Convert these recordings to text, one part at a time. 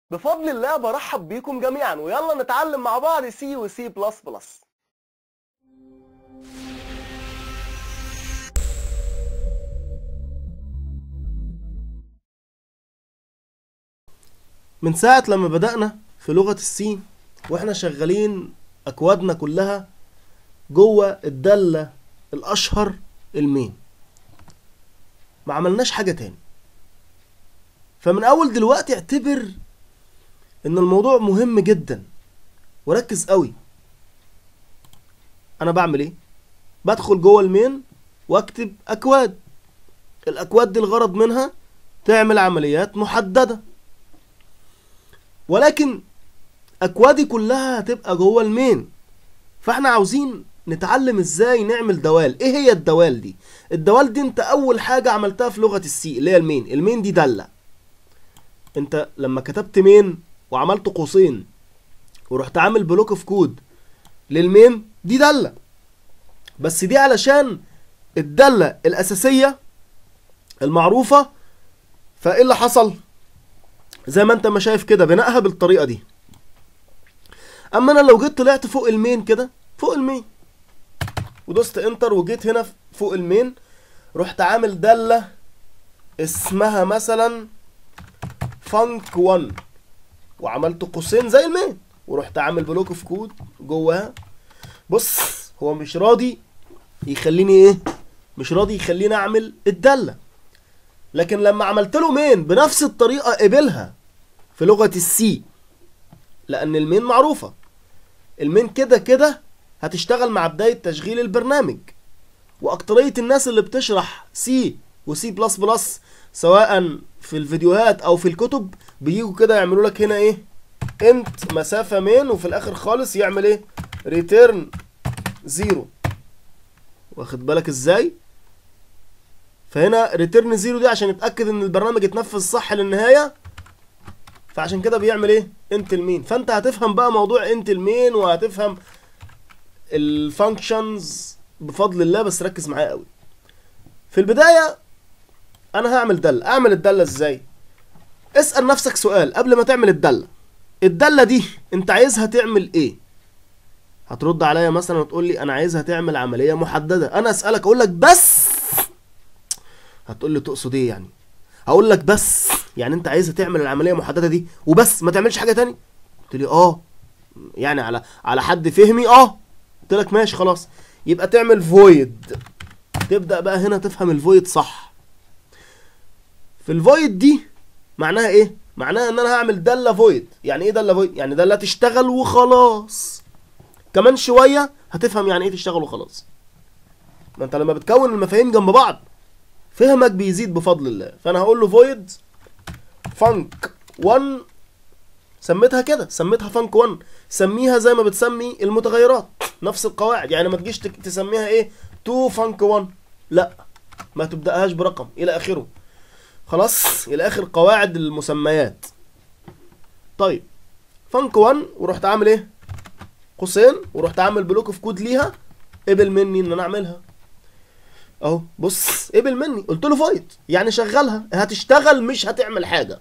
بفضل الله برحب بيكم جميعا ويلا نتعلم مع بعض سي وسي بلس بلس من ساعة لما بدأنا في لغة السي واحنا شغالين أكوادنا كلها جوه الدالة الأشهر المين ما عملناش حاجة تاني فمن أول دلوقتي اعتبر إن الموضوع مهم جدا وركز قوي أنا بعمل إيه؟ بدخل جوه المين واكتب أكواد الأكواد دي الغرض منها تعمل عمليات محددة ولكن اكوادي كلها هتبقى جوه المين فاحنا عاوزين نتعلم ازاي نعمل دوال ايه هي الدوال دي الدوال دي انت اول حاجه عملتها في لغه السي اللي هي المين المين دي داله انت لما كتبت مين وعملت قوسين ورحت عامل بلوك اوف كود للمين دي داله بس دي علشان الداله الاساسيه المعروفه فايه اللي حصل زي ما انت ما شايف كده بنائها بالطريقه دي اما انا لو جيت طلعت فوق المين كده فوق المين ودوست انتر وجيت هنا فوق المين رحت عامل داله اسمها مثلا فانك 1 وعملت قوسين زي المين ورحت عامل بلوك اوف كود جواها بص هو مش راضي يخليني ايه مش راضي يخليني اعمل الداله لكن لما عملت له مين بنفس الطريقه قبلها في لغه السي لان المين معروفه المين كده كده هتشتغل مع بدايه تشغيل البرنامج واكتريه الناس اللي بتشرح سي وسي بلس بلس سواء في الفيديوهات او في الكتب بيجوا كده يعملوا لك هنا ايه انت مسافه مين وفي الاخر خالص يعمل ايه ريتيرن زيرو واخد بالك ازاي فهنا ريتيرن زيرو دي عشان يتاكد ان البرنامج اتنفذ صح للنهايه فعشان كده بيعمل ايه انت المين فانت هتفهم بقى موضوع انت المين وهتفهم الفانكشنز بفضل الله بس ركز معايا قوي في البدايه انا هعمل داله اعمل الداله ازاي اسال نفسك سؤال قبل ما تعمل الداله الداله دي انت عايزها تعمل ايه هترد عليا مثلا وتقول لي انا عايزها تعمل عمليه محدده انا اسالك اقول لك بس هتقول لي تقصد ايه يعني هقول لك بس يعني انت عايزها تعمل العمليه المحدده دي وبس ما تعملش حاجه تاني قلت لي اه يعني على على حد فهمي اه قلت لك ماشي خلاص يبقى تعمل فويد تبدا بقى هنا تفهم الفويد صح في الفويد دي معناها ايه معناها ان انا هعمل داله فويد يعني ايه داله فويد يعني داله تشتغل وخلاص كمان شويه هتفهم يعني ايه تشتغل وخلاص ما انت لما بتكون المفاهيم جنب بعض فهمك بيزيد بفضل الله فانا هقول له فويد فانك 1 سميتها كده سميتها فانك 1 سميها زي ما بتسمي المتغيرات نفس القواعد يعني ما تجيش تك- تسميها ايه 2 فانك 1 لا ما تبداهاش برقم الى اخره خلاص الى اخر قواعد المسميات طيب فانك 1 ورحت عامل ايه قوسين ورحت عامل بلوك اوف كود ليها قبل مني ان انا اعملها اهو بص قبل مني قلت له فايت يعني شغلها هتشتغل مش هتعمل حاجه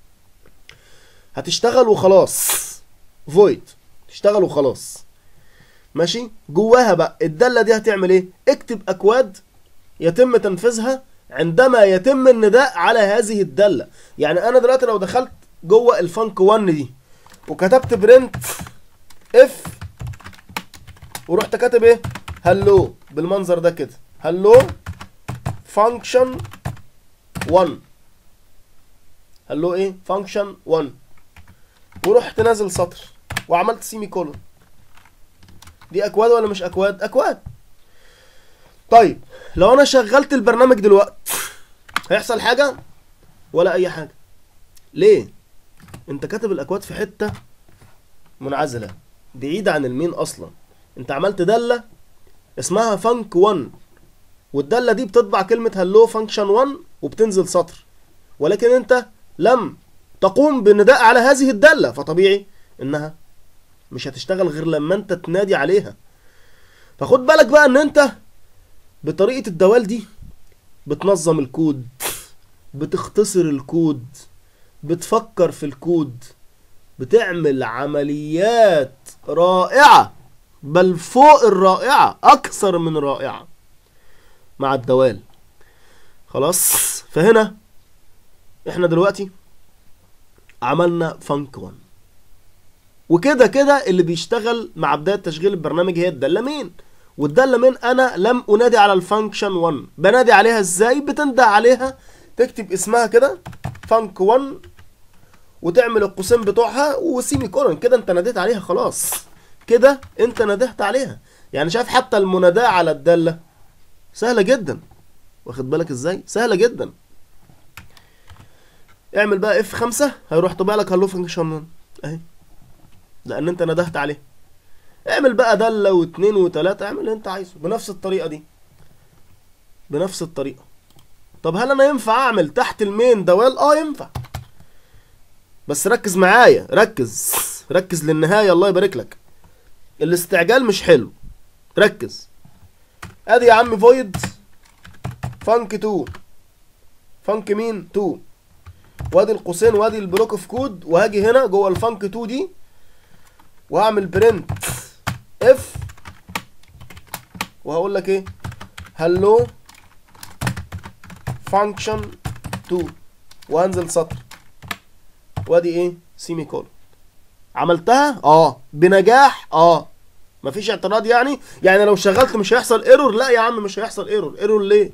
هتشتغل وخلاص فويد تشتغل وخلاص ماشي جواها بقى الداله دي هتعمل ايه اكتب اكواد يتم تنفيذها عندما يتم النداء على هذه الداله يعني انا دلوقتي لو دخلت جوه الفانك 1 دي وكتبت برنت اف ورحت كاتب ايه هلو بالمنظر ده كده هلو فانكشن 1 هلو ايه فانكشن 1 ورحت نازل سطر وعملت سيمي كولون دي اكواد ولا مش اكواد اكواد طيب لو انا شغلت البرنامج دلوقتي هيحصل حاجه ولا اي حاجه ليه انت كاتب الاكواد في حته منعزله بعيده عن المين اصلا انت عملت داله اسمها فانك 1 والداله دي بتطبع كلمه هلو فانكشن 1 وبتنزل سطر ولكن انت لم تقوم بالنداء على هذه الداله فطبيعي انها مش هتشتغل غير لما انت تنادي عليها فخد بالك بقى ان انت بطريقه الدوال دي بتنظم الكود بتختصر الكود بتفكر في الكود بتعمل عمليات رائعة بل فوق الرائعة أكثر من رائعة مع الدوال خلاص فهنا احنا دلوقتي عملنا فانك 1 وكده كده اللي بيشتغل مع بداية تشغيل البرنامج هي الدالة مين والدالة مين انا لم انادي على الفانكشن 1 بنادي عليها ازاي بتنده عليها تكتب اسمها كده فانك 1 وتعمل القوسين بتوعها وسيمي كولون كده انت ناديت عليها خلاص كده انت ندهت عليها يعني شايف حتى المناداة على الدالة سهلة جدا واخد بالك ازاي سهلة جدا اعمل بقى اف 5 هيروح طبع لك هلو فانكشن اهي لان انت ندهت عليه اعمل بقى دالة واثنين وثلاثة اعمل اللي انت عايزه بنفس الطريقة دي بنفس الطريقة طب هل انا ينفع اعمل تحت المين دوال اه ينفع بس ركز معايا ركز ركز للنهاية الله يبارك لك الاستعجال مش حلو ركز ادي يا عم فويد فانك 2 فانك مين 2 وادي القوسين وادي البلوك اوف كود وهاجي هنا جوه الفانك 2 دي وهعمل برنت اف وهقول لك ايه هلو فانكشن 2 وهنزل سطر وادي ايه سيمي كولون عملتها اه بنجاح اه مفيش اعتراض يعني يعني لو شغلت مش هيحصل ايرور لا يا عم مش هيحصل ايرور ايرور ليه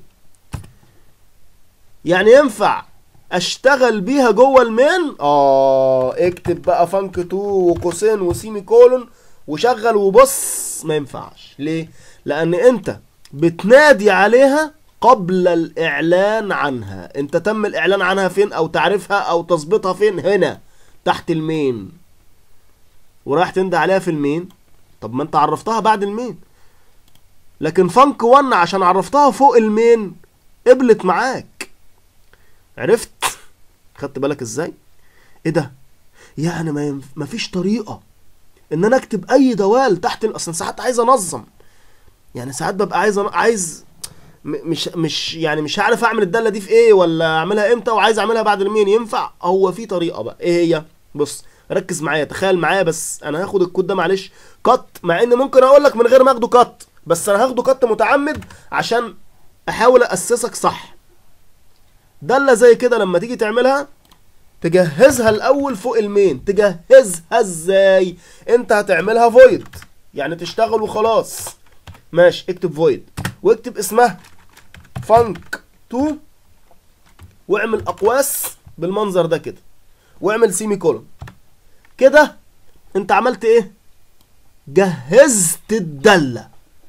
يعني ينفع اشتغل بيها جوه المين اه اكتب بقى فانك 2 وقوسين وسيمي كولون وشغل وبص ما ينفعش ليه لان انت بتنادي عليها قبل الاعلان عنها انت تم الاعلان عنها فين او تعرفها او تظبيطها فين هنا تحت المين ورايح تندى عليها في المين طب ما انت عرفتها بعد المين لكن فانك 1 عشان عرفتها فوق المين قبلت معاك عرفت خدت بالك ازاي ايه ده يعني ما ينف... مفيش طريقه ان انا اكتب اي دوال تحت ال- اصلا ساعات عايز انظم يعني ساعات ببقى عايز أن... عايز م- مش مش يعني مش هعرف اعمل الداله دي في ايه ولا اعملها امتى وعايز اعملها بعد المين ينفع هو في طريقه بقى ايه هي بص ركز معايا تخيل معايا بس انا هاخد الكود ده معلش كات مع ان ممكن اقول لك من غير ما اخده كات بس انا هاخده كات متعمد عشان احاول اسسك صح دالة زي كده لما تيجي تعملها تجهزها الاول فوق المين تجهزها ازاي انت هتعملها فويد يعني تشتغل وخلاص ماشي اكتب فويد واكتب اسمها فانك 2 واعمل اقواس بالمنظر ده كده واعمل سيمي كولون كده انت عملت ايه جهزت الدالة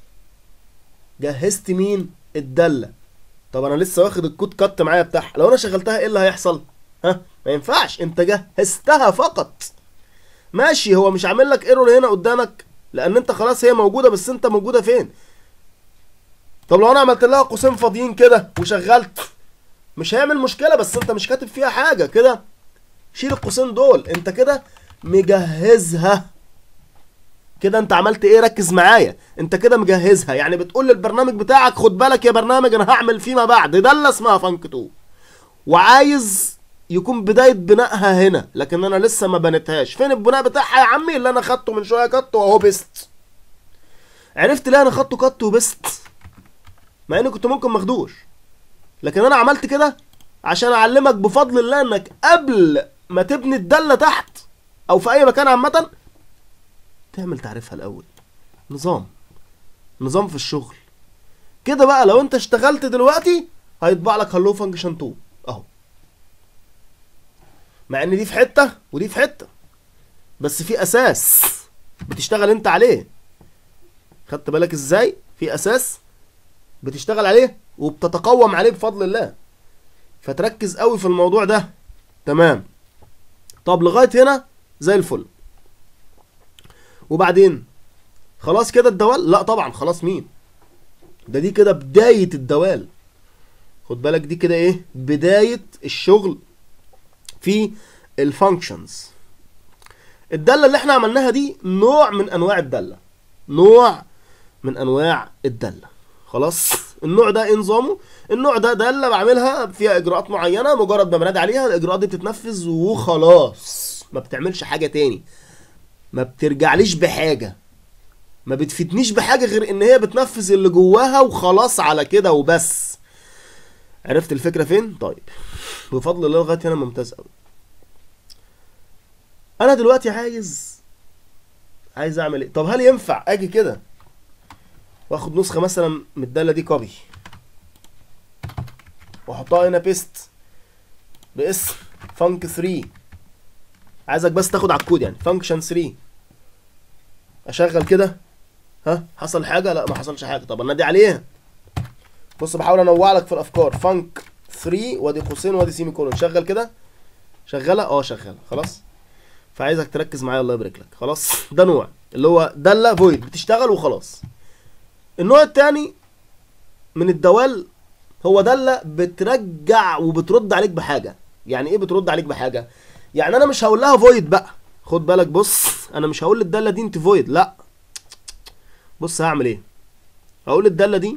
جهزت مين الدالة طب انا لسه واخد الكود كات معايا بتاعها لو انا شغلتها ايه اللي هيحصل ها ما ينفعش انت جهزتها فقط ماشي هو مش عامل لك ايرور هنا قدامك لان انت خلاص هي موجوده بس انت موجوده فين طب لو انا عملت لها قوسين فاضيين كده وشغلت مش هيعمل مشكله بس انت مش كاتب فيها حاجه كده شيل القوسين دول انت كده مجهزها كده انت عملت ايه ركز معايا انت كده مجهزها يعني بتقول للبرنامج بتاعك خد بالك يا برنامج انا هعمل فيما بعد ده اللي اسمها فانك 2 وعايز يكون بداية بنائها هنا لكن انا لسه ما بنيتهاش فين البناء بتاعها يا عمي اللي انا خدته من شوية كت واهو بست عرفت ليه انا خدته كت وبست مع اني كنت ممكن ماخدوش لكن انا عملت كده عشان اعلمك بفضل الله انك قبل ما تبني الدالة تحت او في اي مكان عامة تعمل تعريفها الاول نظام نظام في الشغل كده بقى لو انت اشتغلت دلوقتي هيطبع لك هلو فانكشن 2 اهو مع ان دي في حته ودي في حته بس في اساس بتشتغل انت عليه خدت بالك ازاي في اساس بتشتغل عليه وبتتقوم عليه بفضل الله فتركز قوي في الموضوع ده تمام طب لغايه هنا زي الفل وبعدين خلاص كده الدوال لا طبعا خلاص مين ده دي كده بدايه الدوال خد بالك دي كده ايه بدايه الشغل في الفانكشنز الداله اللي احنا عملناها دي نوع من انواع الداله نوع من انواع الداله خلاص النوع ده ايه نظامه النوع ده داله بعملها فيها اجراءات معينه مجرد ما بنادي عليها الاجراءات دي بتتنفذ وخلاص ما بتعملش حاجه تاني ما بترجعليش بحاجه ما بتفيدنيش بحاجه غير ان هي بتنفذ اللي جواها وخلاص على كده وبس عرفت الفكره فين طيب بفضل الله لغايه هنا ممتاز قوي انا دلوقتي عايز عايز اعمل ايه طب هل ينفع اجي كده واخد نسخه مثلا من الداله دي كوبي واحطها هنا بيست باسم فانك 3 عايزك بس تاخد على الكود يعني فانكشن 3 اشغل كده ها حصل حاجه لا ما حصلش حاجه طب انادي عليها بص بحاول انوع لك في الافكار فانك 3 وادي قوسين وادي سيمي كولون شغل كده شغاله اه شغاله خلاص فعايزك تركز معايا الله يبارك لك خلاص ده نوع اللي هو داله فويد بتشتغل وخلاص النوع التاني من الدوال هو داله بترجع وبترد عليك بحاجه يعني ايه بترد عليك بحاجه يعني انا مش هقول لها فويد بقى خد بالك بص انا مش هقول للداله دي انت فويد لا بص هعمل ايه هقول الداله دي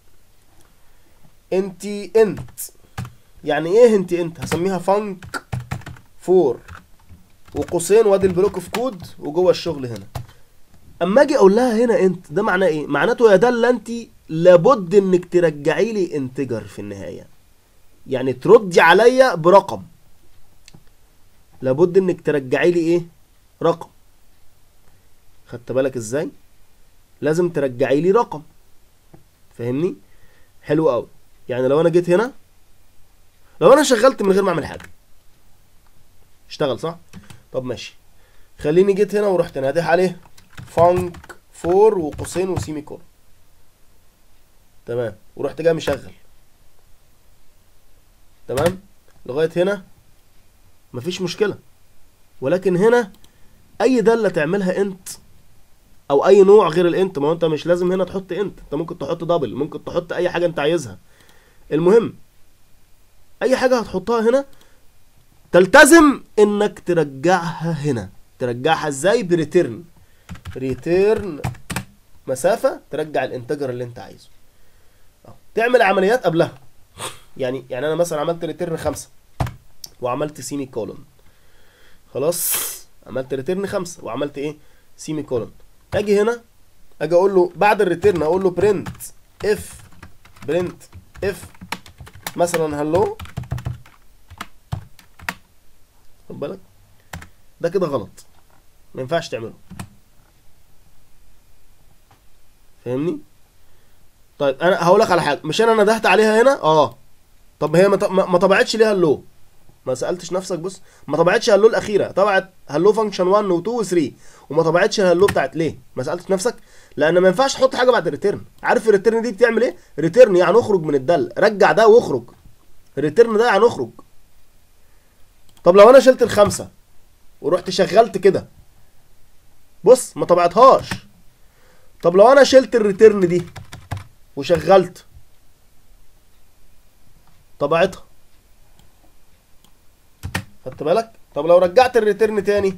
انت انت يعني ايه انت انت هسميها فانك فور وقوسين وادي البلوك اوف كود وجوه الشغل هنا اما اجي اقول لها هنا انت ده معناه ايه معناته يا داله انت لابد انك ترجعي لي انتجر في النهايه يعني تردي عليا برقم لابد انك ترجعي لي ايه رقم خدت بالك ازاي لازم ترجعي لي رقم فاهمني حلو قوي يعني لو انا جيت هنا لو انا شغلت من غير ما اعمل حاجه اشتغل صح طب ماشي خليني جيت هنا ورحت نادح عليه فانك فور وقوسين وسيمي كولون تمام ورحت جاي مشغل تمام لغايه هنا مفيش مشكله ولكن هنا اي داله تعملها انت او اي نوع غير الانت ما هو انت مش لازم هنا تحط انت انت ممكن تحط دبل ممكن تحط اي حاجه انت عايزها المهم اي حاجه هتحطها هنا تلتزم انك ترجعها هنا ترجعها ازاي بريتيرن ريتيرن مسافه ترجع الانتجر اللي انت عايزه أهو. تعمل عمليات قبلها يعني يعني انا مثلا عملت ريتيرن خمسة وعملت سيمي كولون خلاص عملت ريتيرن خمسة وعملت ايه سيمي كولون اجي هنا اجي اقول له بعد الريتيرن اقول له برنت اف برنت اف مثلا هلو خد بالك ده كده غلط ما ينفعش تعمله فاهمني طيب انا هقول لك على حاجه مش انا ندهت عليها هنا اه طب هي ما ط- ما ما طبعتش ليه هلو ما سالتش نفسك بص ما طبعتش هلو الاخيره طبعت هلو فانكشن 1 و2 و3 وما طبعتش الهلو بتاعت ليه ما سالتش نفسك لان ما ينفعش تحط حاجه بعد الريتيرن عارف الريتيرن دي بتعمل ايه ريتيرن يعني اخرج من الدل رجع ده واخرج الريتيرن ده يعني اخرج طب لو انا شلت الخمسه ورحت شغلت كده بص ما طبعتهاش طب لو انا شلت الريتيرن دي وشغلت طبعتها خدت بالك طب لو رجعت الريتيرن تاني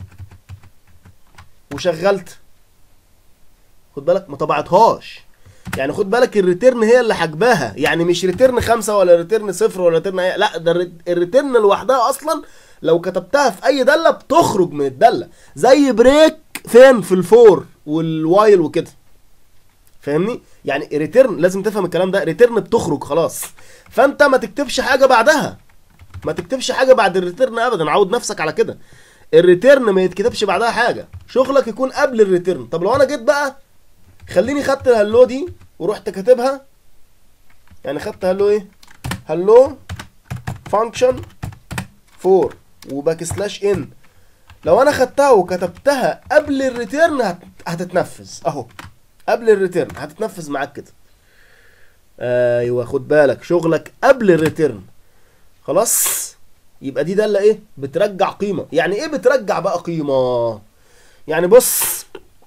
وشغلت خد بالك ما طبعتهاش يعني خد بالك الريتيرن هي اللي حجباها يعني مش ريتيرن خمسة ولا ريتيرن صفر ولا ريتيرن أي... لا ده الري- الريتيرن لوحدها اصلا لو كتبتها في اي دالة بتخرج من الدالة زي بريك فين في الفور والوايل وكده فاهمني يعني ريتيرن لازم تفهم الكلام ده ريتيرن بتخرج خلاص فانت ما تكتبش حاجه بعدها ما تكتبش حاجه بعد الريتيرن ابدا عود نفسك على كده الريتيرن ما يتكتبش بعدها حاجه شغلك يكون قبل الريتيرن طب لو انا جيت بقى خليني خدت الهلو دي ورحت كاتبها يعني خدت هلو ايه هلو فانكشن فور وباك سلاش ان لو انا خدتها وكتبتها قبل الريتيرن هت... هتتنفذ اهو قبل الريتيرن هتتنفذ معاك كده ايوه خد بالك شغلك قبل الريتيرن خلاص يبقى دي داله ايه بترجع قيمه يعني ايه بترجع بقى قيمه يعني بص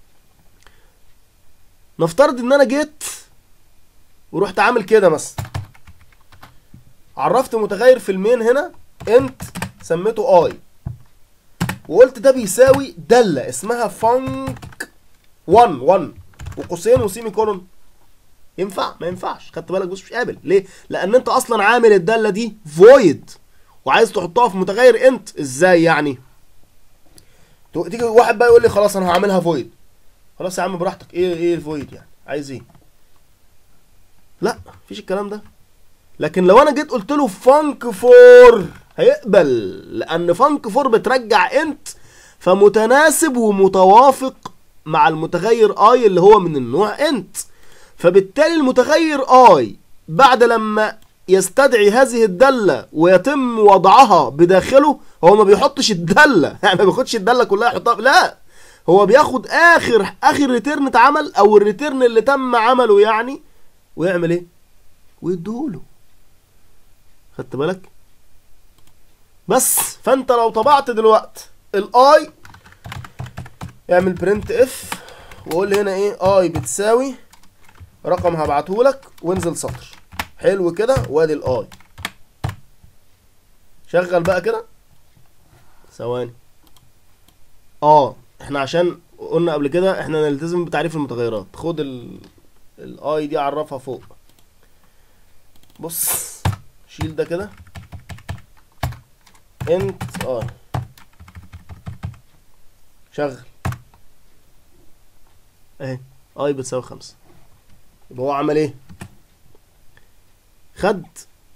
نفترض ان انا جيت ورحت عامل كده مثلا عرفت متغير في المين هنا انت سميته اي وقلت ده بيساوي داله اسمها فانك 1 1 وقوسين وسيمي كولون ينفع ما ينفعش خدت بالك بص مش قابل ليه لان انت اصلا عامل الداله دي فويد وعايز تحطها في متغير انت ازاي يعني تو- تيجي واحد بقى يقول لي خلاص انا هعملها فويد خلاص يا عم براحتك ايه ايه الفويد يعني عايز ايه لا مفيش الكلام ده لكن لو انا جيت قلت له فانك فور هيقبل لان فانك فور بترجع انت فمتناسب ومتوافق مع المتغير اي اللي هو من النوع انت فبالتالي المتغير اي بعد لما يستدعي هذه الدالة ويتم وضعها بداخله هو ما بيحطش الدالة يعني ما بياخدش الدالة كلها يحطها لا هو بياخد اخر اخر ريتيرن اتعمل او الريتيرن اللي تم عمله يعني ويعمل ايه ويديهوله خدت بالك بس فانت لو طبعت دلوقتي الاي اعمل برنت اف وقول لي هنا ايه اي بتساوي رقم هبعته لك وانزل سطر حلو كده وادي الاي شغل بقى كده ثواني اه احنا عشان قلنا قبل كده احنا نلتزم بتعريف المتغيرات خد ال الاي دي عرفها فوق بص شيل ده كده انت اي شغل اهي اي بتساوي خمسة يبقى هو عمل ايه خد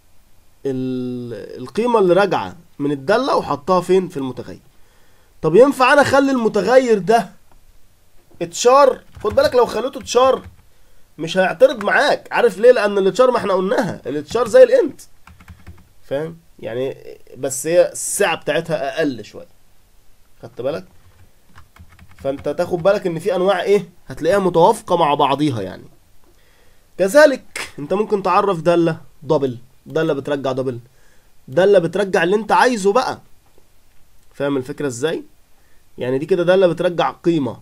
ال- القيمة اللي راجعة من الدالة وحطها فين في المتغير طب ينفع انا اخلي المتغير ده اتشار خد بالك لو خليته اتشار مش هيعترض معاك عارف ليه لان الاتشار ما احنا قلناها الاتشار زي الانت فاهم يعني بس هي السعه بتاعتها اقل شويه خدت بالك فانت تاخد بالك ان في انواع ايه هتلاقيها متوافقه مع بعضيها يعني كذلك انت ممكن تعرف داله دبل داله بترجع دبل داله بترجع اللي انت عايزه بقى فاهم الفكره ازاي يعني دي كده داله بترجع قيمه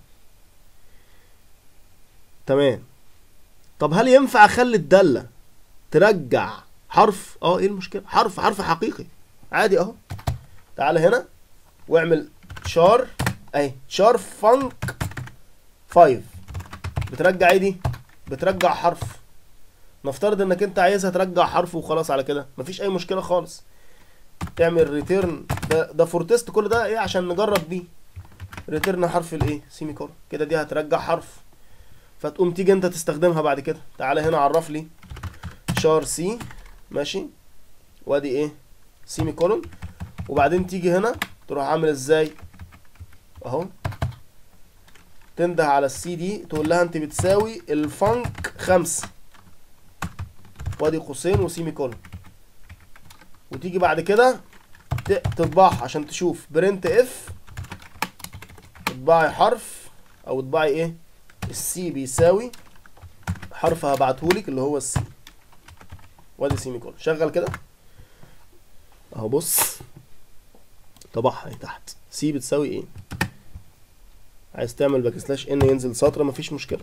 تمام طب هل ينفع اخلي الداله ترجع حرف اه ايه المشكله حرف حرف حقيقي عادي اهو تعال هنا واعمل شار اهي شار فانك 5 بترجع ايه دي بترجع حرف نفترض انك انت عايزها ترجع حرف وخلاص على كده مفيش اي مشكله خالص تعمل ريتيرن ده ده فور تيست كل ده ايه عشان نجرب بيه ريتيرن حرف الايه سيمي كولون كده دي هترجع حرف فتقوم تيجي انت تستخدمها بعد كده تعالى هنا عرف لي شار سي ماشي وادي ايه سيمي كولون وبعدين تيجي هنا تروح عامل ازاي اهو تنده على السي دي تقول لها انت بتساوي الفانك خمسة وادي قوسين وسيمي كولون وتيجي بعد كده ت- تطبعها عشان تشوف برنت اف تطبعي حرف او تطبعي ايه السي بيساوي حرف هبعتهولك اللي هو السي وادي سيمي كولون شغل كده اهو بص طبعها اهي تحت سي بتساوي ايه عايز تعمل باك سلاش ان ينزل سطر مفيش مشكله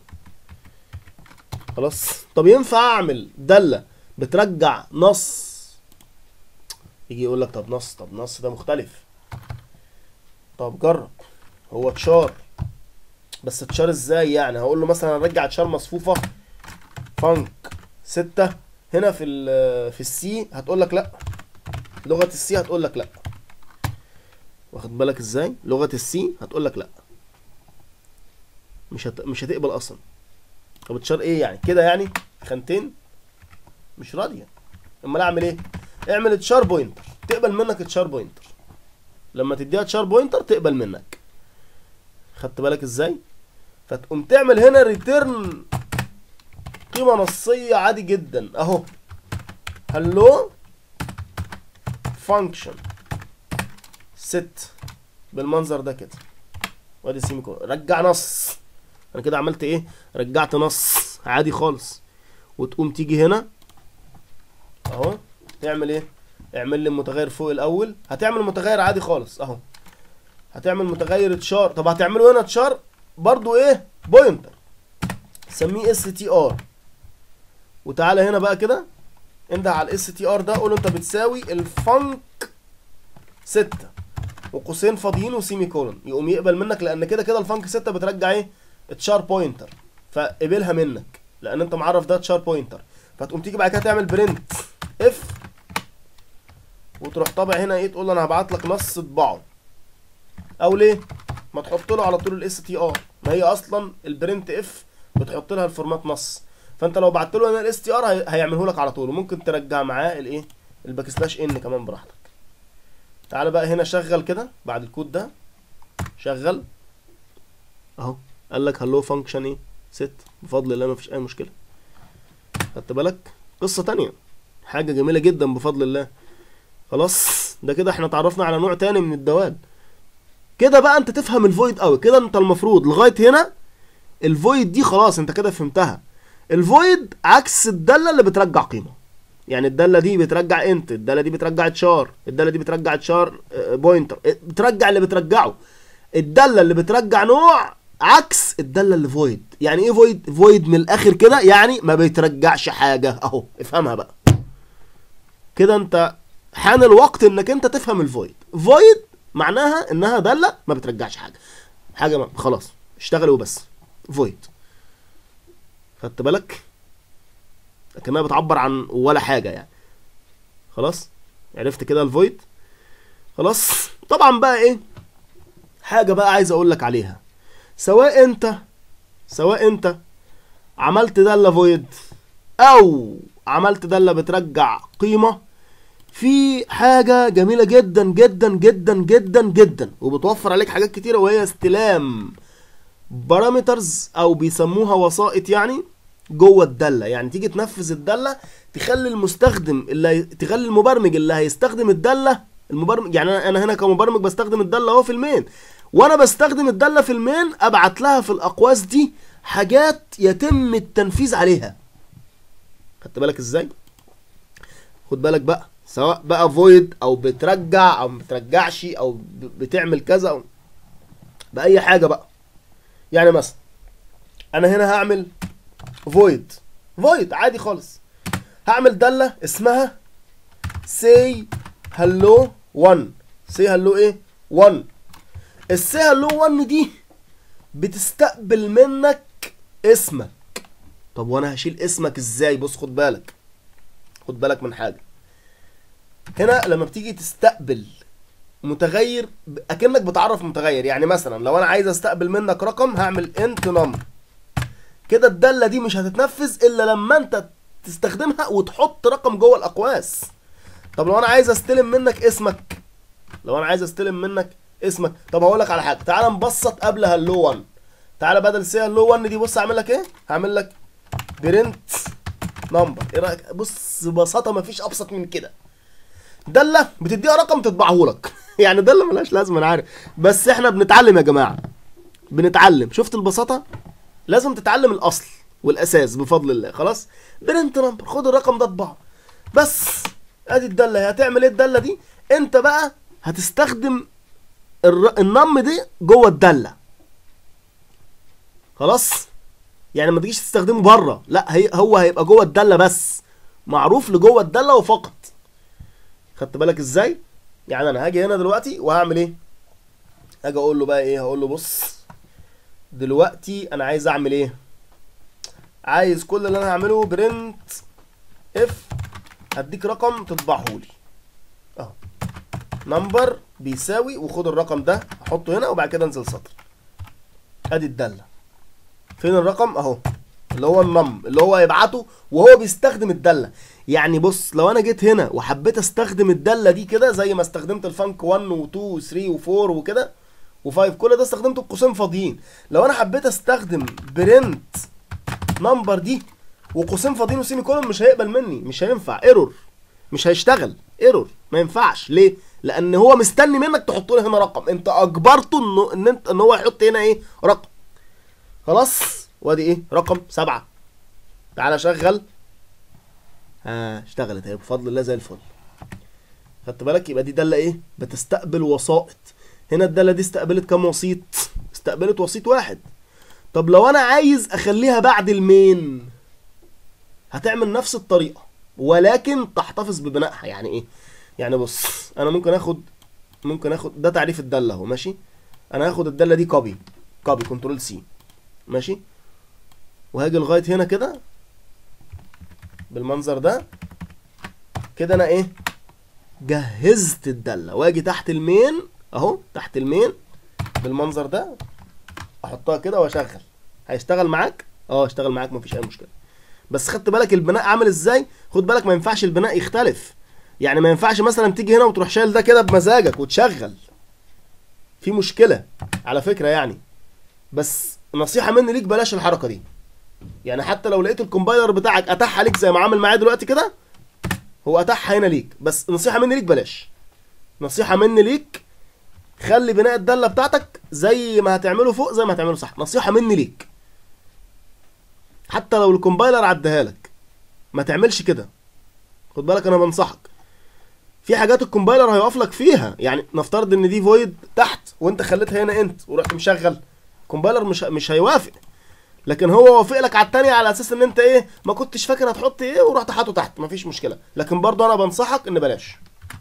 خلاص طب ينفع اعمل داله بترجع نص يجي يقول لك طب نص طب نص ده مختلف طب جرب هو تشار بس تشار ازاي يعني هقول له مثلا ارجع تشار مصفوفه فانك ستة هنا في ال في السي هتقول لك لا لغه السي هتقول لك لا واخد بالك ازاي لغه السي هتقول لك لا مش هت... مش هتقبل اصلا طب تشار ايه يعني كده يعني خانتين مش راضيه امال اعمل ايه اعمل تشار بوينتر تقبل منك تشار بوينتر لما تديها تشار بوينتر تقبل منك خدت بالك ازاي فتقوم تعمل هنا ريتيرن قيمة نصية عادي جدا اهو هلو فانكشن ست بالمنظر ده كده وادي سيمي كولون رجع نص انا كده عملت ايه رجعت نص عادي خالص وتقوم تيجي هنا اهو تعمل ايه اعمل لي متغير فوق الاول هتعمل متغير عادي خالص اهو هتعمل متغير تشار طب هتعمله هنا تشار برضو ايه بوينتر سميه اس تي ار وتعالى هنا بقى كده انده على الاس تي ار ده قول له انت بتساوي الفانك ستة وقوسين فاضيين وسيمي كولون يقوم يقبل منك لان كده كده الفانك ستة بترجع ايه تشار بوينتر فقبلها منك لان انت معرف ده تشار بوينتر فتقوم تيجي بعد كده تعمل برنت اف وتروح طابع هنا ايه تقول له انا هبعت لك نص اطبعه او ليه ما تحط له على طول الاس تي ار ما هي اصلا البرنت اف بتحط لها الفورمات نص فانت لو بعت له هنا الاس تي ار هيعمله لك على طول وممكن ترجع معاه الايه الباك سلاش ان كمان براحتك تعالى بقى هنا شغل كده بعد الكود ده شغل اهو قال لك هلو فانكشن ايه ست بفضل الله مفيش اي مشكله خدت بالك قصه تانية حاجه جميله جدا بفضل الله خلاص ده كده احنا اتعرفنا على نوع تاني من الدوال كده بقى انت تفهم الفويد قوي كده انت المفروض لغايه هنا الفويد دي خلاص انت كده فهمتها الفويد عكس الداله اللي بترجع قيمه يعني الداله دي بترجع انت الداله دي بترجع تشار الداله دي بترجع تشار اه، بوينتر اه، بترجع اللي بترجعه الداله اللي بترجع نوع عكس الداله اللي فويد يعني ايه فويد فويد من الاخر كده يعني ما بيترجعش حاجه اهو افهمها بقى كده انت حان الوقت انك انت تفهم الفويد فويد معناها انها داله ما بترجعش حاجه حاجه ما خلاص اشتغل وبس فويد خدت بالك لكنها بتعبر عن ولا حاجه يعني خلاص عرفت كده الفويد خلاص طبعا بقى ايه حاجه بقى عايز اقول لك عليها سواء انت سواء انت عملت داله فويد او عملت داله بترجع قيمه في حاجة جميلة جدا جدا جدا جدا جدا وبتوفر عليك حاجات كتيرة وهي استلام بارامترز او بيسموها وسائط يعني جوه الدالة يعني تيجي تنفذ الدالة تخلي المستخدم اللي هي- تخلي المبرمج اللي هيستخدم الدالة المبرمج يعني انا أنا هنا كمبرمج بستخدم الدالة اهو في المين وانا بستخدم الدالة في المين ابعت لها في الاقواس دي حاجات يتم التنفيذ عليها خدت بالك ازاي خد بالك بقى سواء بقى فويد او بترجع او ما بترجعش او ب- بتعمل كذا أو باي حاجه بقى يعني مثلا انا هنا هعمل فويد فويد عادي خالص هعمل داله اسمها say hello 1 say hello ايه 1 السي هلو 1 دي بتستقبل منك اسمك طب وانا هشيل اسمك ازاي بص خد بالك خد بالك من حاجه هنا لما بتيجي تستقبل متغير ب- اكنك بتعرف متغير يعني مثلا لو انا عايز استقبل منك رقم هعمل انت نمبر كده الداله دي مش هتتنفذ الا لما انت تستخدمها وتحط رقم جوه الاقواس طب لو انا عايز استلم منك اسمك لو انا عايز استلم منك اسمك طب هقول لك على حاجه تعال نبسط قبل هلو 1 تعال بدل سي هلو 1 دي بص اعمل لك ايه هعمل لك برنت نمبر ايه رايك بص ببساطه مفيش ابسط من كده داله بتديها رقم تطبعه لك يعني داله ملهاش لازمه انا عارف بس احنا بنتعلم يا جماعه بنتعلم شفت البساطه لازم تتعلم الاصل والاساس بفضل الله خلاص برنت نمبر خد الرقم ده اطبعه بس ادي الداله هتعمل ايه الداله دي انت بقى هتستخدم الر... النم دي جوه الداله خلاص يعني ما تجيش تستخدمه بره لا هي هو هيبقى جوه الداله بس معروف لجوه الداله وفقط خدت بالك ازاي يعني انا هاجي هنا دلوقتي وهعمل ايه هاجي اقول له بقى ايه هقول له بص دلوقتي انا عايز اعمل ايه عايز كل اللي انا هعمله برنت اف هديك رقم تطبعه لي اهو نمبر بيساوي وخد الرقم ده احطه هنا وبعد كده انزل سطر ادي الداله فين الرقم اهو اللي هو النم اللي هو يبعته وهو بيستخدم الداله يعني بص لو انا جيت هنا وحبيت استخدم الداله دي كده زي ما استخدمت الفانك 1 و2 و3 و4 وكده و5 كل ده استخدمته بقوسين فاضيين لو انا حبيت استخدم برنت نمبر دي وقوسين فاضيين وسيمي كولون مش هيقبل مني مش هينفع ايرور مش هيشتغل ايرور ما ينفعش ليه لان هو مستني منك تحط له هنا رقم انت اجبرته انه ان انت ان هو يحط هنا ايه رقم خلاص وادي ايه رقم سبعة تعالى شغل ها اشتغلت اهي بفضل الله زي الفل خدت بالك يبقى دي داله ايه بتستقبل وسائط هنا الداله دي استقبلت كام وسيط استقبلت وسيط واحد طب لو انا عايز اخليها بعد المين هتعمل نفس الطريقه ولكن تحتفظ ببنائها يعني ايه يعني بص انا ممكن اخد ممكن اخد ده تعريف الداله اهو ماشي انا هاخد الداله دي كوبي كوبي كنترول سي ماشي وهاجي لغايه هنا كده بالمنظر ده كده انا ايه جهزت الداله واجي تحت المين اهو تحت المين بالمنظر ده احطها كده واشغل هيشتغل معاك اه اشتغل معاك مفيش اي مشكله بس خدت بالك البناء عامل ازاي خد بالك ما ينفعش البناء يختلف يعني ما ينفعش مثلا تيجي هنا وتروح شايل ده كده بمزاجك وتشغل في مشكله على فكره يعني بس نصيحه مني ليك بلاش الحركه دي يعني حتى لو لقيت الكومبايلر بتاعك اتاح عليك زي ما عامل معايا دلوقتي كده هو اتاح هنا ليك بس نصيحه مني ليك بلاش نصيحه مني ليك خلي بناء الداله بتاعتك زي ما هتعمله فوق زي ما هتعمله صح نصيحه مني ليك حتى لو الكومبايلر عدها لك ما تعملش كده خد بالك انا بنصحك في حاجات الكومبايلر هيقف لك فيها يعني نفترض ان دي فويد تحت وانت خليتها هنا انت ورحت مشغل الكومبايلر مش مش هيوافق لكن هو وافق لك على التانية على اساس ان انت ايه ما كنتش فاكر هتحط ايه ورحت حاطه تحت مفيش مشكله لكن برضه انا بنصحك ان بلاش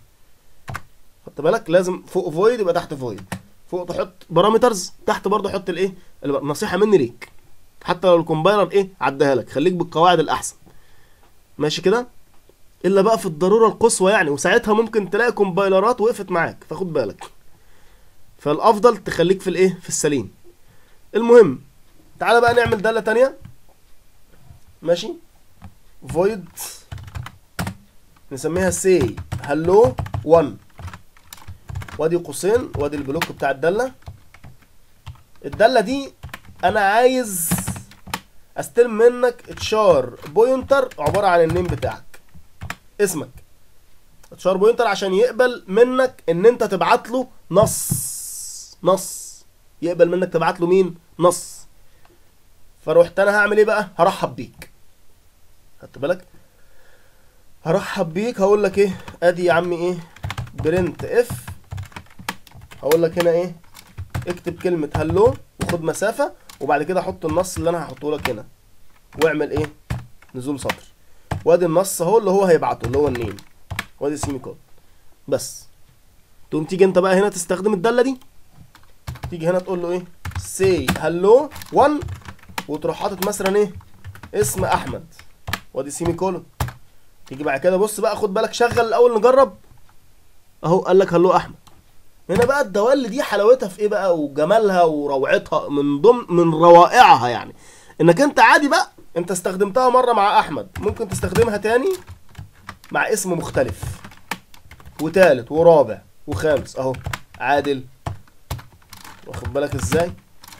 خدت بالك لازم فوق فويد يبقى تحت فويد فوق تحط بارامترز تحت برضه حط الايه الب- نصيحه مني ليك حتى لو الكومبايلر ايه عدها لك خليك بالقواعد الاحسن ماشي كده الا بقى في الضروره القصوى يعني وساعتها ممكن تلاقي كومبايلرات وقفت معاك فخد بالك فالافضل تخليك في الايه في السليم المهم تعالى بقى نعمل داله تانية ماشي void نسميها سي هلو 1 وادي قوسين وادي البلوك بتاع الداله الداله دي انا عايز استلم منك تشار بوينتر عباره عن النيم بتاعك اسمك تشار بوينتر عشان يقبل منك ان انت تبعت له نص نص يقبل منك تبعت له مين نص فروحت انا هعمل ايه بقى هرحب بيك خدت بالك هرحب بيك هقول لك ايه ادي يا عمي ايه برنت اف هقول لك هنا ايه اكتب كلمة هلو وخد مسافة وبعد كده حط النص اللي انا هحطه لك هنا واعمل ايه نزول سطر وادي النص اهو اللي هو هيبعته اللي هو النيم وادي السيمي كود بس تقوم تيجي انت بقى هنا تستخدم الدالة دي تيجي هنا تقول له ايه سي هلو 1 وتروح حاطط مثلا ايه اسم احمد وادي سيمي كولون تيجي بعد كده بص بقى خد بالك شغل الاول نجرب اهو قال لك هلو احمد هنا بقى الدوال دي حلاوتها في ايه بقى وجمالها وروعتها من ضمن من روائعها يعني انك انت عادي بقى انت استخدمتها مره مع احمد ممكن تستخدمها تاني مع اسم مختلف وتالت ورابع وخامس اهو عادل واخد بالك ازاي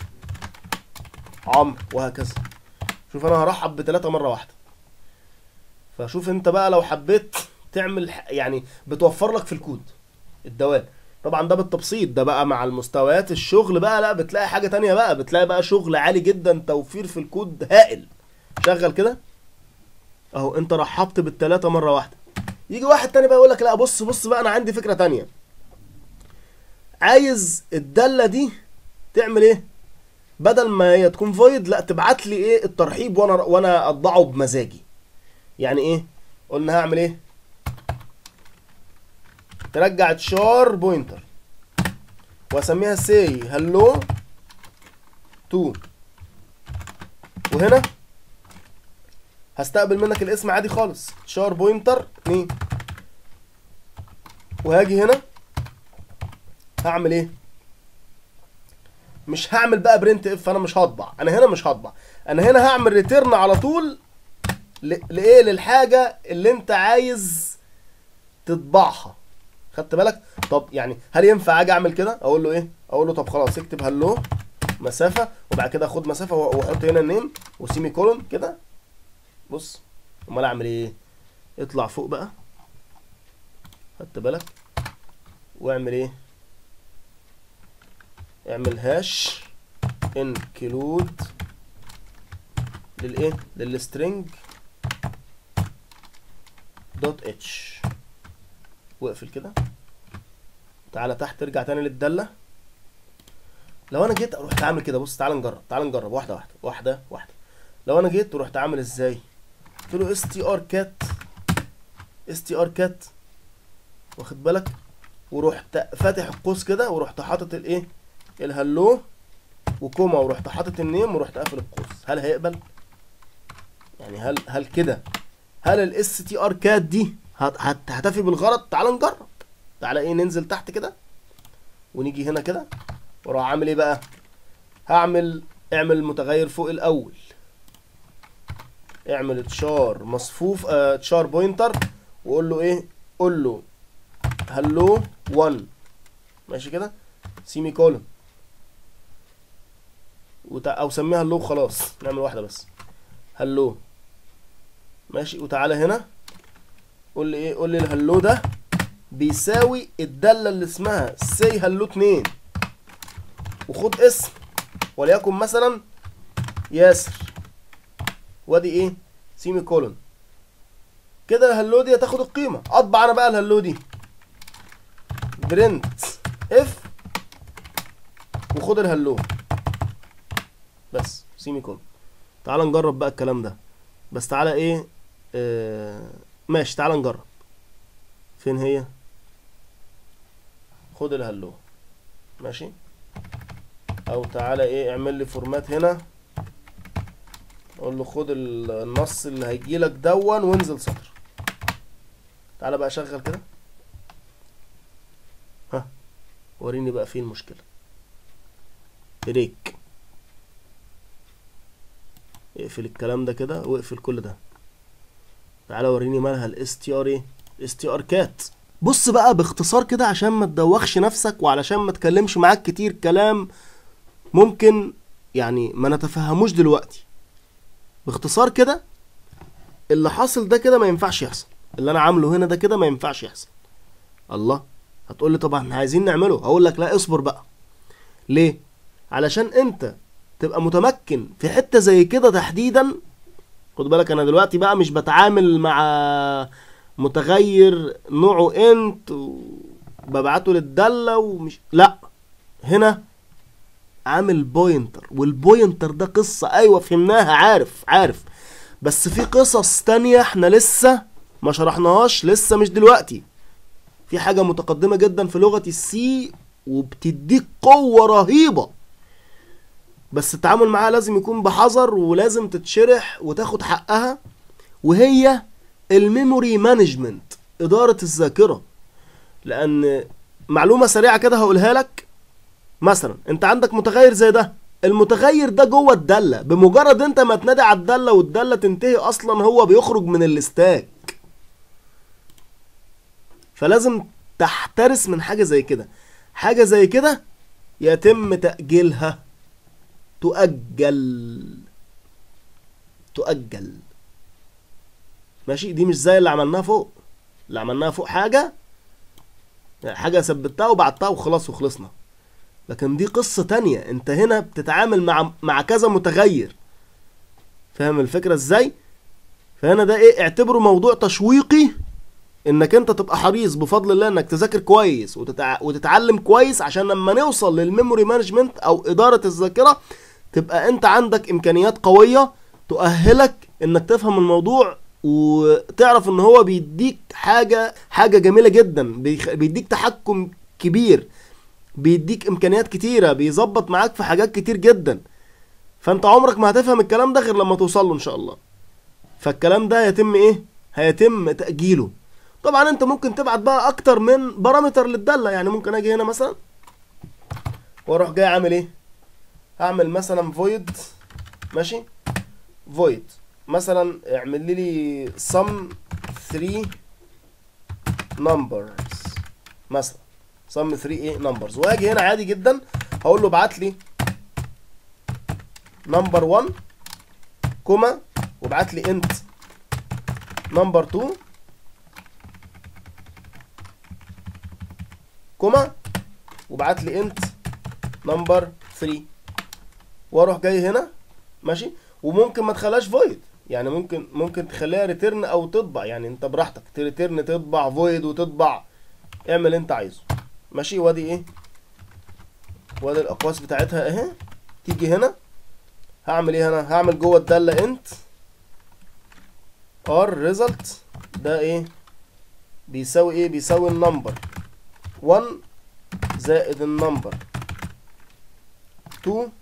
عمرو وهكذا شوف انا هرحب بثلاثة مرة واحدة فشوف انت بقى لو حبيت تعمل ح- يعني بتوفر لك في الكود الدوال طبعا ده بالتبسيط ده بقى مع المستويات الشغل بقى لا بتلاقي حاجة تانية بقى بتلاقي بقى شغل عالي جدا توفير في الكود هائل شغل كده اهو انت رحبت بالثلاثة مرة واحدة يجي واحد تاني بقى يقول لك لا بص بص بقى انا عندي فكرة تانية عايز الدالة دي تعمل ايه بدل ما هي تكون فويد لا تبعت لي ايه الترحيب وانا وانا اطبعه بمزاجي يعني ايه قلنا هعمل ايه ترجع تشار بوينتر واسميها سي هلو تو وهنا هستقبل منك الاسم عادي خالص تشار بوينتر اتنين وهاجي هنا هعمل ايه مش هعمل بقى برنت اف انا مش هطبع انا هنا مش هطبع انا هنا هعمل ريتيرن على طول ل- لايه للحاجه اللي انت عايز تطبعها خدت بالك طب يعني هل ينفع اجي اعمل كده اقول له ايه اقول له طب خلاص اكتب هلو مسافه وبعد كده خد مسافه و- واحط هنا النيم وسيمي كولون كده بص امال اعمل ايه اطلع فوق بقى خدت بالك واعمل ايه اعمل هاش انكلود للايه للسترنج دوت اتش واقفل كده تعالى تحت ترجع تاني للداله لو انا جيت رحت عامل كده بص تعالى نجرب تعالى نجرب واحده واحده واحده واحده لو انا جيت ورحت عامل ازاي قلت له اس تي ار كات اس تي ار كات واخد بالك ورحت فاتح القوس كده ورحت حاطط الايه الهلو وكوما ورحت حاطط النيم ورحت قافل القوس هل هيقبل يعني هل هل كده هل الاس تي ار كات دي هت- هت- هتفي بالغرض تعال نجرب تعالى ايه ننزل تحت كده ونيجي هنا كده واروح عامل ايه بقى هعمل اعمل متغير فوق الاول اعمل تشار مصفوف آه تشار بوينتر وقول له ايه قول له هلو 1 ماشي كده سيمي كولن وتع... او سميها هلو خلاص نعمل واحده بس هلو ماشي وتعالى هنا قول لي ايه قول لي الهلو ده بيساوي الداله اللي اسمها سي هلو 2 وخد اسم وليكن مثلا ياسر وادي ايه سيمي كولون كده الهلو دي هتاخد القيمه اطبع انا بقى الهلو دي برنت اف وخد الهلو بس سيمي كولون تعال نجرب بقى الكلام ده بس تعالى ايه آه ماشي تعال نجرب فين هي خد الهلو ماشي او تعالى ايه اعمل لي فورمات هنا اقول له خد النص اللي هيجيلك دون وانزل سطر تعالى بقى شغل كده ها وريني بقى فين المشكله بريك اقفل الكلام ده كده واقفل كل ده تعالى وريني مالها الاس تي ار ايه اس تي ار كات بص بقى باختصار كده عشان ما تدوخش نفسك وعلشان ما تكلمش معاك كتير كلام ممكن يعني ما نتفهموش دلوقتي باختصار كده اللي حاصل ده كده ما ينفعش يحصل اللي انا عامله هنا ده كده ما ينفعش يحصل الله هتقول لي طبعا احنا عايزين نعمله هقول لك لا اصبر بقى ليه علشان انت تبقى متمكن في حته زي كده تحديدا خد بالك انا دلوقتي بقى مش بتعامل مع متغير نوعه انت وببعته للداله ومش لا هنا عامل بوينتر والبوينتر ده قصه ايوه فهمناها عارف عارف بس في قصص تانية احنا لسه ما شرحناهاش لسه مش دلوقتي في حاجة متقدمة جدا في لغة السي وبتديك قوة رهيبة بس التعامل معاها لازم يكون بحذر ولازم تتشرح وتاخد حقها وهي الميموري مانجمنت إدارة الذاكرة لأن معلومة سريعة كده هقولها لك مثلا انت عندك متغير زي ده المتغير ده جوه الدالة بمجرد انت ما تنادي على الدالة والدالة تنتهي اصلا هو بيخرج من الاستاك فلازم تحترس من حاجة زي كده حاجة زي كده يتم تأجيلها تؤجل تؤجل ماشي دي مش زي اللي عملناها فوق اللي عملناها فوق حاجة حاجة ثبتها وبعتها وخلاص وخلصنا لكن دي قصة تانية انت هنا بتتعامل مع مع كذا متغير فاهم الفكرة ازاي فهنا ده ايه اعتبره موضوع تشويقي انك انت تبقى حريص بفضل الله انك تذاكر كويس وتتع... وتتعلم كويس عشان لما نوصل للميموري مانجمنت او ادارة الذاكرة تبقى انت عندك امكانيات قوية تؤهلك انك تفهم الموضوع وتعرف ان هو بيديك حاجة حاجة جميلة جدا بيخ... بيديك تحكم كبير بيديك امكانيات كتيره بيظبط معاك في حاجات كتير جدا فانت عمرك ما هتفهم الكلام ده غير لما توصل له ان شاء الله فالكلام ده هيتم ايه هيتم تاجيله طبعا انت ممكن تبعت بقى اكتر من بارامتر للداله يعني ممكن اجي هنا مثلا واروح جاي عامل ايه هعمل مثلا void ماشي void مثلا اعمل لي sum 3 numbers مثلا sum 3 ايه numbers واجي هنا عادي جدا هقول له ابعت لي نمبر 1 كوما وابعت لي انت نمبر 2 كوما وابعت لي انت نمبر 3 واروح جاي هنا ماشي وممكن ما تخليهاش فويد يعني ممكن ممكن تخليها ريتيرن او تطبع يعني انت براحتك تريتيرن تطبع فويد وتطبع اعمل انت عايزه ماشي وادي ايه وادي الاقواس بتاعتها اهي تيجي هنا هعمل ايه هنا هعمل جوه الداله انت ار ريزلت ده ايه بيساوي ايه بيساوي النمبر 1 زائد النمبر 2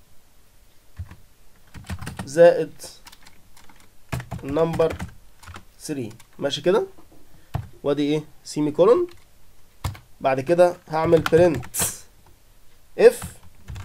زائد النمبر 3 ماشي كده وادي ايه سيمي كولون بعد كده هعمل برنت اف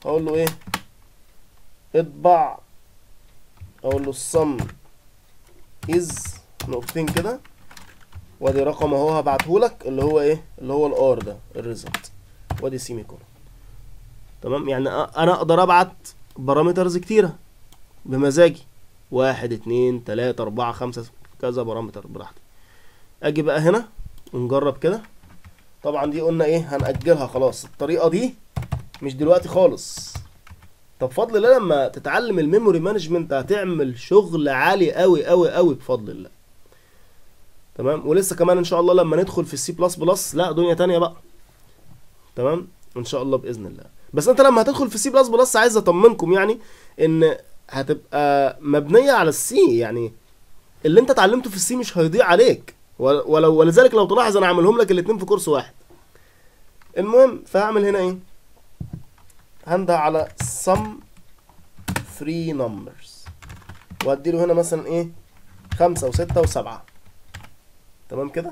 اقول له ايه اطبع اقول له الصم از نقطتين كده وادي رقم اهو هبعتهولك اللي هو ايه اللي هو الار ده الريزلت وادي سيمي كولون تمام يعني أ- انا اقدر ابعت بارامترز كتيره بمزاجي واحد اتنين تلاتة اربعة خمسة كذا بارامتر براحتي اجي بقى هنا ونجرب كده طبعا دي قلنا ايه هنأجلها خلاص الطريقة دي مش دلوقتي خالص طب بفضل الله لما تتعلم الميموري مانجمنت هتعمل شغل عالي قوي قوي قوي بفضل الله تمام ولسه كمان ان شاء الله لما ندخل في السي بلس بلس لا دنيا تانية بقى تمام ان شاء الله باذن الله بس انت لما هتدخل في سي بلس بلس عايز اطمنكم يعني ان هتبقى مبنيه على السي يعني اللي انت اتعلمته في السي مش هيضيع عليك ول- ولو ولذلك لو تلاحظ انا عاملهم لك الاتنين في كورس واحد المهم فهعمل هنا ايه هنده على sum three numbers واديله هنا مثلا ايه خمسة وستة وسبعة تمام كده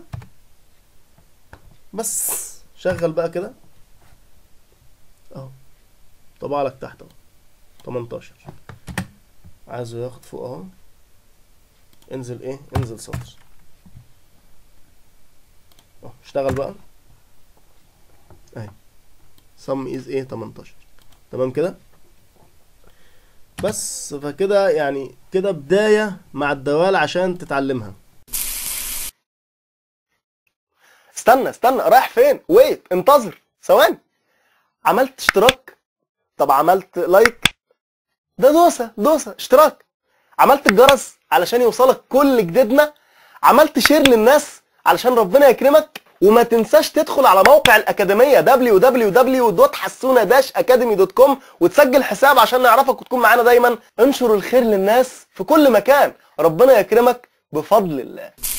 بس شغل بقى كده اهو طبع لك تحت اهو 18 عايزه ياخد فوق اهو انزل ايه انزل سطر اهو اشتغل بقى اهي sum is ايه 18 تمام كده بس فكده يعني كده بداية مع الدوال عشان تتعلمها استنى استنى رايح فين ويت انتظر ثواني عملت اشتراك طب عملت لايك ده دوسة دوسة اشتراك عملت الجرس علشان يوصلك كل جديدنا عملت شير للناس علشان ربنا يكرمك وما تنساش تدخل على موقع الأكاديمية www.حسونة-academy.com وتسجل حساب عشان نعرفك وتكون معانا دايما انشر الخير للناس في كل مكان ربنا يكرمك بفضل الله